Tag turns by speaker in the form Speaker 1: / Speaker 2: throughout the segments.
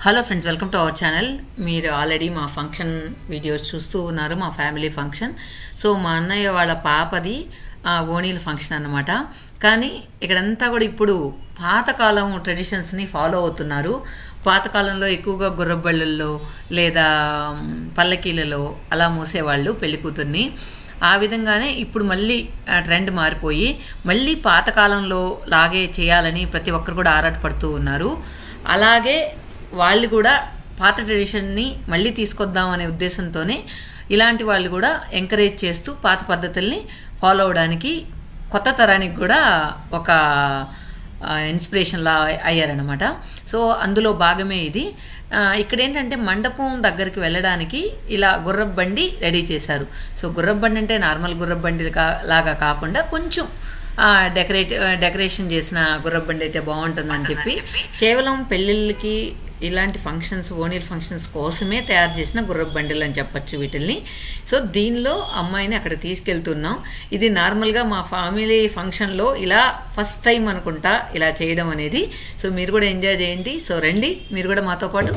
Speaker 1: Hello friends welcome to our channel మీరు already మా function videos చూస్తూ ఉన్నారు మా ఫ్యామిలీ ఫంక్షన్ సో మా అన్నయ్య వాళ్ళ పాపది ఆ, ఓణీల ఫంక్షన్ అన్నమాట కానీ ఇక్కడంతా కూడా ఇప్పుడు పాతకాలం ట్రెడిషన్స్ని ఫాలో అవుతున్నారు పాతకాలంలో ఎక్కువగా గుర్రబళ్ళల్లో లేదా మ్, పల్లకీలలో అలా మోసేవాళ్ళు పెళ్లి కూతుర్ని ఆ విధంగానే ఇప్పుడు మళ్ళీ ఆ, ట్రెండ్ మారిపోయి మళ్ళీ పాతకాలంలో లాగే చేయాలని ప్రతి ఒక్కరు కూడా ఆరాటపడుతూ ఉన్నారు అలాగే వాళ్ళు కూడా పాత ట్రెడిషన్ని మళ్ళీ తీసుకొద్దాం అనే ఉద్దేశంతోనే ఇలాంటి వాళ్ళు కూడా ఎంకరేజ్ చేస్తూ పాత పద్ధతుల్ని ఫాలో అవడానికి కొత్త తరానికి కూడా ఒక ఇన్స్పిరేషన్లా అయ్యారనమాట సో అందులో భాగమే ఇది ఆ, ఇక్కడ ఏంటంటే మండపం దగ్గరికి వెళ్ళడానికి ఇలా గుర్రపు బండి రెడీ చేశారు సో గుర్రపు బండి అంటే నార్మల్ గుర్రపు బండి కా- లాగా కాకుండా కొంచెం ఆ, డెకరేట్ డెకరేషన్ చేసిన గుర్రపు బండి అయితే బాగుంటుందని చెప్పి కేవలం పెళ్ళిళ్ళకి ఇలాంటి ఫంక్షన్స్ ఓనీల్ ఫంక్షన్స్ కోసమే తయారు చేసిన గుర్రపు బండిలు అని చెప్పొచ్చు వీటిల్ని సో దీనిలో అమ్మాయిని అక్కడ తీసుకెళ్తున్నాం ఇది నార్మల్గా మా ఫ్యామిలీ ఫంక్షన్లో ఇలా ఫస్ట్ టైం అనుకుంటా ఇలా చేయడం అనేది సో మీరు కూడా ఎంజాయ్ చేయండి సో రండి మీరు కూడా మాతో పాటు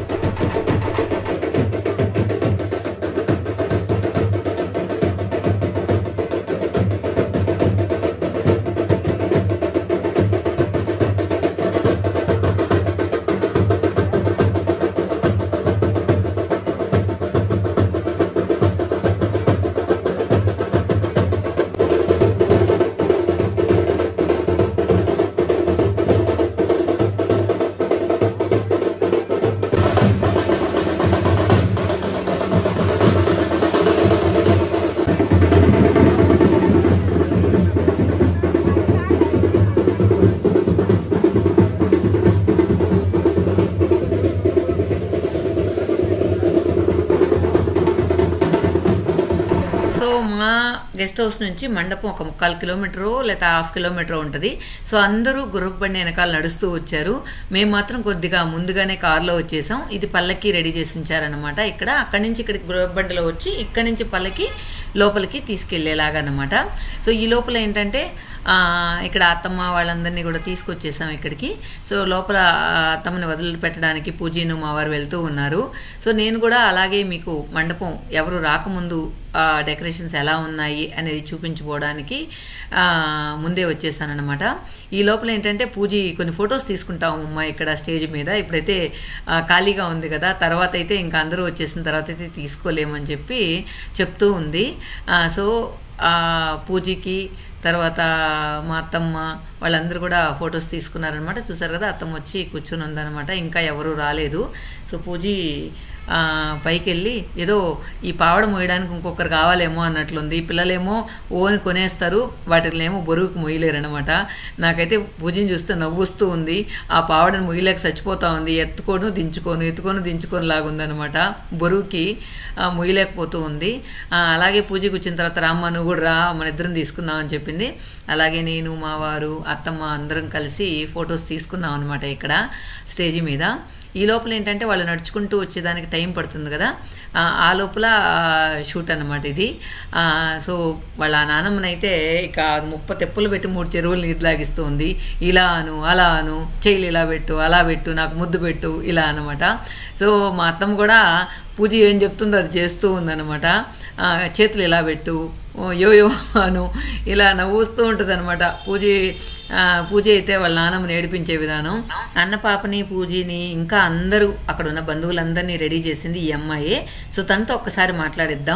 Speaker 1: సో మా గెస్ట్ హౌస్ నుంచి మండపం ఒక ముక్కాలు కిలోమీటరు లేదా హాఫ్ కిలోమీటర్ ఉంటుంది సో అందరూ గుర్రపు బండి వెనకాల నడుస్తూ వచ్చారు మేము మాత్రం కొద్దిగా ముందుగానే కారులో వచ్చేసాం ఇది పల్లకి రెడీ చేసి ఉంచారనమాట ఇక్కడ అక్కడి నుంచి ఇక్కడికి గుర్రపు బండిలో వచ్చి ఇక్కడి నుంచి పల్లకి లోపలికి తీసుకెళ్లేలాగా అనమాట సో ఈ లోపల ఏంటంటే ఆ, ఇక్కడ అత్తమ్మ వాళ్ళందరినీ కూడా తీసుకొచ్చేసాం ఇక్కడికి సో లోపల ఆ, అత్తమ్మని వదిలిపెట్టడానికి పూజీను మా వారు వెళ్తూ ఉన్నారు సో నేను కూడా అలాగే మీకు మండపం ఎవరు రాకముందు ఆ డెకరేషన్స్ ఎలా ఉన్నాయి అనేది చూపించుకోవడానికి ఆ, ముందే వచ్చేసాను అనమాట ఈ లోపల ఏంటంటే పూజీ కొన్ని ఫొటోస్ తీసుకుంటాము అమ్మ ఇక్కడ స్టేజ్ మీద ఇప్పుడైతే ఆ, ఖాళీగా ఉంది కదా తర్వాత అయితే ఇంకా అందరూ వచ్చేసిన తర్వాత అయితే తీసుకోలేమని చెప్పి చెప్తూ ఉంది ఆ, సో ఆ పూజకి తర్వాత మా అత్తమ్మ వాళ్ళందరూ కూడా ఫొటోస్ తీసుకున్నారనమాట చూసారు కదా అత్తమ్మ వచ్చి కూర్చొని ఉందన్నమాట ఇంకా ఎవరు రాలేదు సో పూజీ ఆ, పైకి వెళ్ళి ఏదో ఈ పావడ మోయడానికి ఇంకొకరు కావాలేమో అన్నట్లుంది పిల్లలేమో ఓని కొనేస్తారు వాటినేమో బరువుకు మొయ్యలేరు అనమాట నాకైతే పూజని చూస్తే నవ్వుస్తూ ఉంది ఆ పావడని మొయ్యలేక చచ్చిపోతా ఉంది ఎత్తుకోను దించుకోను ఎత్తుకోను దించుకొని లాగుందనమాట బరువుకి ఆ, మొయ్యలేకపోతూ ఉంది ఆ, అలాగే పూజకి వచ్చిన తర్వాత రామ్మ నువ్వు కూడా రా మన ఇద్దరం తీసుకుందాం అని చెప్పింది అలాగే నేను మా వారు అత్తమ్మ అందరం కలిసి ఫొటోస్ తీసుకున్నాం అనమాట ఇక్కడ స్టేజి మీద ఈ లోపల ఏంటంటే వాళ్ళు నడుచుకుంటూ వచ్చేదానికి టైం పడుతుంది కదా ఆ, ఆ లోపల షూట్ అన్నమాట ఇది ఆ, సో వాళ్ళ నానమ్మనైతే ఇక ముప్ప తెప్పులు పెట్టి మూడు చెరువులు నీరు లాగిస్తూ ఉంది ఇలా అను అలా అను చెయ్యిలు ఇలా పెట్టు అలా పెట్టు నాకు ముద్దు పెట్టు ఇలా అనమాట సో మా అత్తమ్మ కూడా పూజ ఏం చెప్తుందో అది చేస్తూ ఉందన్నమాట ఆ, చేతులు ఇలా పెట్టు ఓ యో యో అను ఇలా నవ్వుస్తూ ఉంటుంది అనమాట పూజ ఆ, పూజ అయితే వాళ్ళ నాన్నమ్మని ఏడిపించే విధానం అన్న పాపని పూజని ఇంకా అందరూ అక్కడ ఉన్న బంధువులందరినీ రెడీ చేసింది ఈ అమ్మాయే సో తనతో ఒక్కసారి మాట్లాడిద్దాం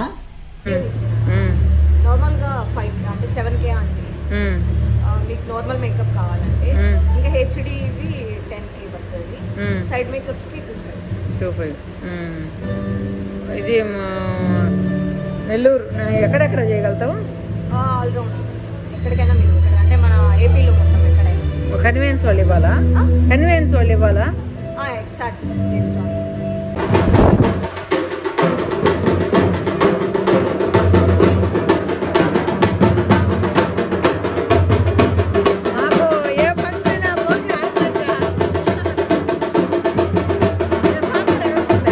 Speaker 2: నార్మల్గా ఫైవ్ అంటే సెవెన్ కే అండి ఆ, మీకు నార్మల్ మేకప్ కావాలంటే
Speaker 1: మ్మ్.
Speaker 2: ఇంకా హెచ్డివి టెన్ కే పడుతుంది
Speaker 1: మ్మ్.
Speaker 2: సైడ్ మేకప్స్కి టూ ఫైవ్
Speaker 1: టూ ఫైవ్ ఇది నెల్లూరు ఎక్కడెక్కడ చేయగలుగుతావు
Speaker 2: ఆల్రౌండ్ ఎక్కడికైనా మీరు ఇక్కడ అంటే మన ఏపీలో మొత్తం ఎక్కడైనా
Speaker 1: కన్వీనియన్స్ వాళ్ళు ఇవ్వాలా కన్వీనియన్స్ వాళ్ళు ఇవ్వాలా
Speaker 2: చార్జెస్ బేస్డ్ ఆన్
Speaker 1: మాకు ఏ ఫంక్షన్ అయినా భోజనం ఆడుతుందా? ఏ పాపడ ఎవరుందా?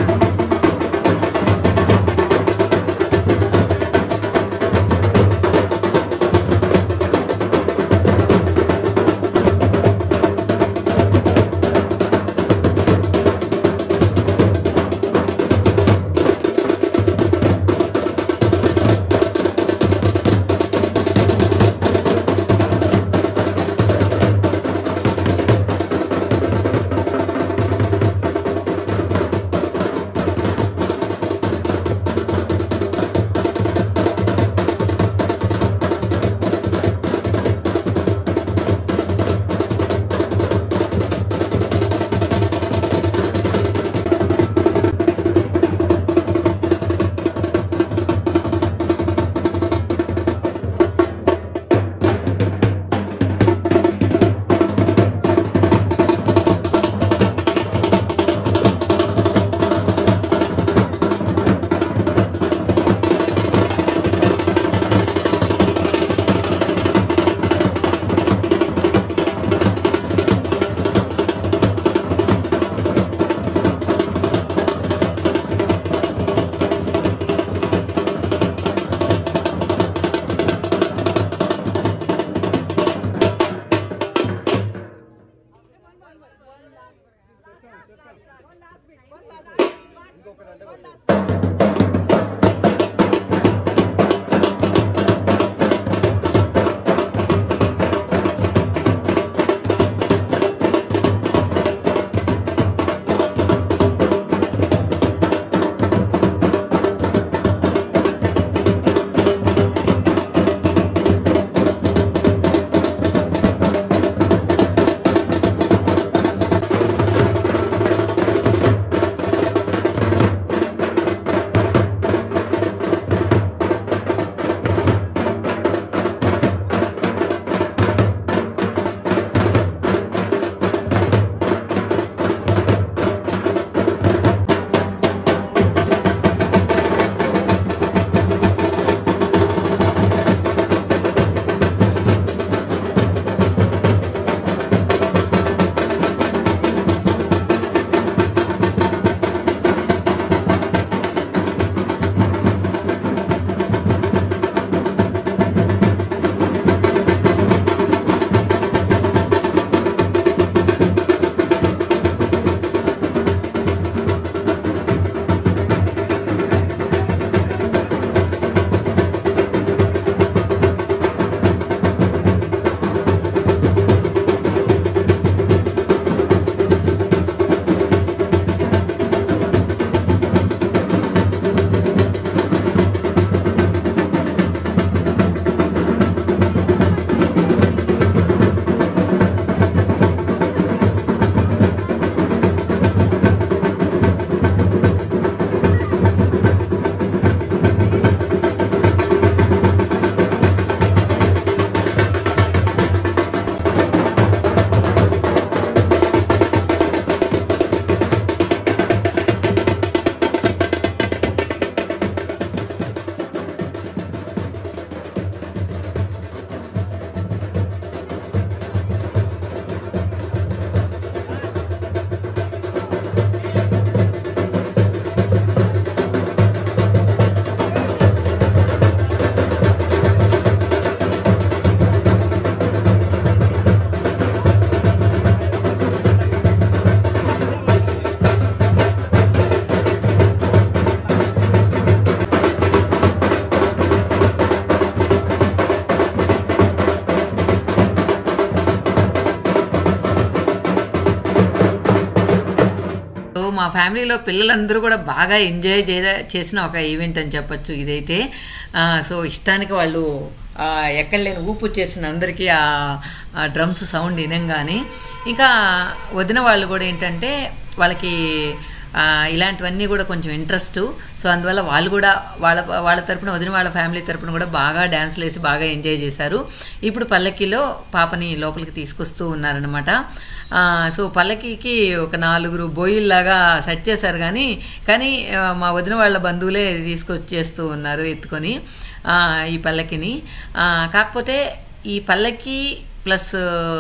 Speaker 1: సో మా ఫ్యామిలీలో పిల్లలందరూ కూడా బాగా ఎంజాయ్ చే చేసిన ఒక ఈవెంట్ అని చెప్పొచ్చు ఇదైతే ఆ, సో ఇష్టానికి వాళ్ళు ఆ, ఎక్కడ లేని ఊపు వచ్చేసిన అందరికీ ఆ ఆ డ్రమ్స్ సౌండ్ వినంగానే ఇంకా వదిన వాళ్ళు కూడా ఏంటంటే వాళ్ళకి ఆ, ఇలాంటివన్నీ కూడా కొంచెం ఇంట్రెస్ట్ సో అందువల్ల వాళ్ళు కూడా వాళ్ళ వాళ్ళ తరపున వదిన వాళ్ళ ఫ్యామిలీ తరపున కూడా బాగా డ్యాన్స్లు వేసి బాగా ఎంజాయ్ చేశారు ఇప్పుడు పల్లకిలో పాపని లోపలికి తీసుకొస్తూ ఉన్నారనమాట ఆ, సో పల్లకికి ఒక నలుగురు బోయిల్లాగా సెట్ చేశారు కానీ కానీ ఆ, మా వదిన వాళ్ళ బంధువులే తీసుకొచ్చేస్తూ ఉన్నారు ఎత్తుకొని ఆ, ఈ పల్లకిని ఆ, కాకపోతే ఈ పల్లకి ప్లస్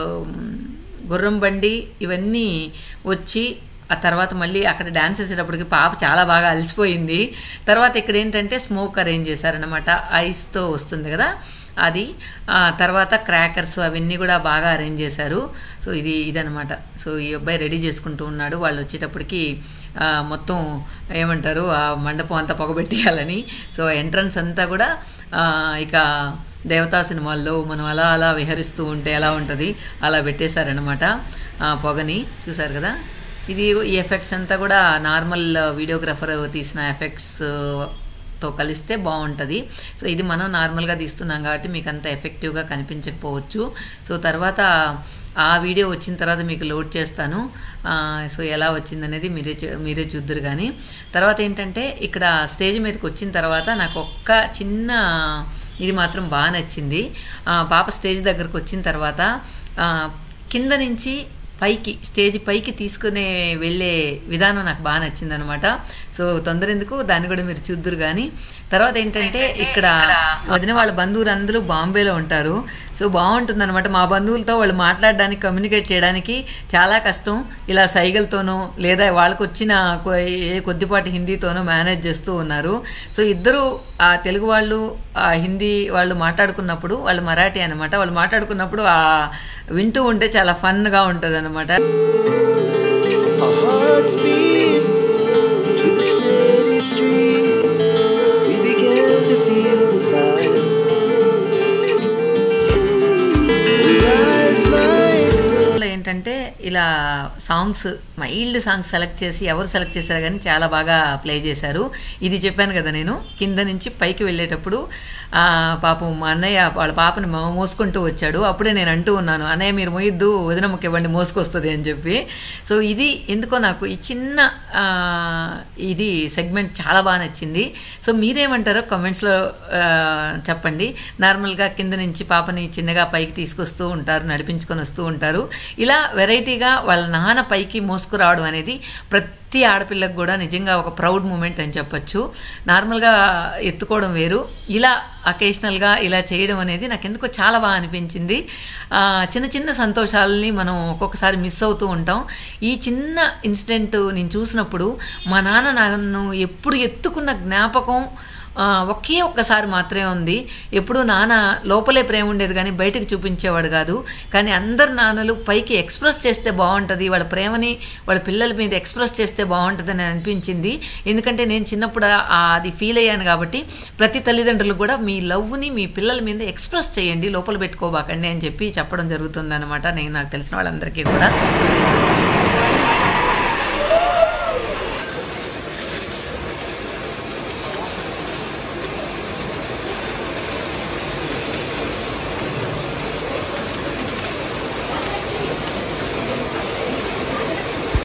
Speaker 1: గుర్రం బండి ఇవన్నీ వచ్చి ఆ తర్వాత మళ్ళీ అక్కడ డ్యాన్స్ చేసేటప్పటికి పాప చాలా బాగా అలసిపోయింది తర్వాత ఇక్కడ ఏంటంటే స్మోక్ అరేంజ్ చేశారనమాట ఐస్తో వస్తుంది కదా అది ఆ తర్వాత క్రాకర్స్ అవన్నీ కూడా బాగా అరేంజ్ చేశారు సో ఇది ఇదనమాట సో ఈ అబ్బాయి రెడీ చేసుకుంటూ ఉన్నాడు వాళ్ళు వచ్చేటప్పటికి ఆ, మొత్తం ఏమంటారు ఆ మండపం అంతా పొగబెట్టేయాలని సో ఎంట్రన్స్ అంతా కూడా ఆ, ఇక దేవతా సినిమాల్లో మనం అలా అలా విహరిస్తూ ఉంటే ఎలా ఉంటుంది అలా పెట్టేశారనమాట ఆ పొగని చూసారు కదా ఇది ఈ ఎఫెక్ట్స్ అంతా కూడా నార్మల్ వీడియోగ్రాఫర్ తీసిన ఎఫెక్ట్స్ తో కలిస్తే బాగుంటుంది సో ఇది మనం నార్మల్గా తీస్తున్నాం కాబట్టి మీకు అంత ఎఫెక్టివ్గా కనిపించకపోవచ్చు సో తర్వాత ఆ వీడియో వచ్చిన తర్వాత మీకు లోడ్ చేస్తాను ఆ, సో ఎలా వచ్చిందనేది మీరే చూ- మీరే చూద్దరు కానీ తర్వాత ఏంటంటే ఇక్కడ స్టేజ్ మీదకి వచ్చిన తర్వాత నాకు ఒక్క చిన్న ఇది మాత్రం బాగా నచ్చింది ఆ, పాప స్టేజ్ దగ్గరకు వచ్చిన తర్వాత ఆ, కింద నుంచి పైకి స్టేజ్ పైకి తీసుకునే వెళ్ళే విధానం నాకు బాగా నచ్చింది అనమాట సో తొందర ఎందుకు దాన్ని కూడా మీరు చూద్దరు కానీ తర్వాత ఏంటంటే ఇక్కడ వదిన వాళ్ళ బంధువులు అందరూ బాంబేలో ఉంటారు సో బాగుంటుంది అనమాట మా బంధువులతో వాళ్ళు మాట్లాడడానికి కమ్యూనికేట్ చేయడానికి చాలా కష్టం ఇలా సైగలతోనో లేదా వాళ్ళకు వచ్చిన కొ- ఏ కొద్దిపాటి హిందీతోనో మేనేజ్ చేస్తూ ఉన్నారు సో ఇద్దరు ఆ తెలుగు వాళ్ళు ఆ హిందీ వాళ్ళు మాట్లాడుకున్నప్పుడు వాళ్ళు మరాఠీ అనమాట వాళ్ళు మాట్లాడుకున్నప్పుడు ఆ వింటూ ఉంటే చాలా ఫన్గా ఉంటుంది అనమాట
Speaker 3: A heart Godspeed to the city streets. We began to feel the fire. We rise like
Speaker 1: లో ఏంటంటే ఇలా సాంగ్స్ మైల్డ్ సాంగ్స్ సెలెక్ట్ చేసి ఎవరు సెలెక్ట్ చేశారు కానీ చాలా బాగా ప్లే చేశారు ఇది చెప్పాను కదా నేను కింద నుంచి పైకి వెళ్ళేటప్పుడు ఆ, పాపం మా అన్నయ్య వాళ్ళ పాపని మో- మోసుకుంటూ వచ్చాడు అప్పుడే నేను అంటూ ఉన్నాను అన్నయ్య మీరు మోయొద్దు వదినమ్మకి ఇవ్వండి మోసుకొస్తుంది అని చెప్పి సో ఇది ఎందుకో నాకు ఈ చిన్న ఆ, ఇది సెగ్మెంట్ చాలా బాగా నచ్చింది సో మీరేమంటారో కామెంట్స్లో చెప్పండి నార్మల్గా కింద నుంచి పాపని చిన్నగా పైకి తీసుకొస్తూ ఉంటారు నడిపించుకొని వస్తూ ఉంటారు ఇలా వెరైటీగా వాళ్ళ నాన్న పైకి మోసుకురావడం అనేది ప్రతి ఆడపిల్లకు కూడా నిజంగా ఒక ప్రౌడ్ మూమెంట్ అని చెప్పొచ్చు నార్మల్గా ఎత్తుకోవడం వేరు ఇలా అకేషనల్గా ఇలా చేయడం అనేది నాకు ఎందుకో చాలా బాగా అనిపించింది ఆ, చిన్న చిన్న సంతోషాలని మనం ఒక్కొక్కసారి మిస్ అవుతూ ఉంటాం ఈ చిన్న ఇన్సిడెంట్ నేను చూసినప్పుడు మా నాన్న నన్ను ఎప్పుడు ఎత్తుకున్న జ్ఞాపకం ఆ, ఒకే ఒక్కసారి మాత్రమే ఉంది ఎప్పుడు నాన్న లోపలే ప్రేమ ఉండేది కానీ బయటకు చూపించేవాడు కాదు కానీ అందరు నాన్నలు పైకి ఎక్స్ప్రెస్ చేస్తే బాగుంటుంది వాళ్ళ ప్రేమని వాళ్ళ పిల్లల మీద ఎక్స్ప్రెస్ చేస్తే బాగుంటుంది అని అనిపించింది ఎందుకంటే నేను చిన్నప్పుడు ఆ- అది ఫీల్ అయ్యాను కాబట్టి ప్రతి తల్లిదండ్రులు కూడా మీ లవ్ని మీ పిల్లల మీద ఎక్స్ప్రెస్ చేయండి లోపల పెట్టుకోబాకండి అని చెప్పి చెప్పడం జరుగుతుంది అనమాట నేను నాకు తెలిసిన వాళ్ళందరికీ కూడా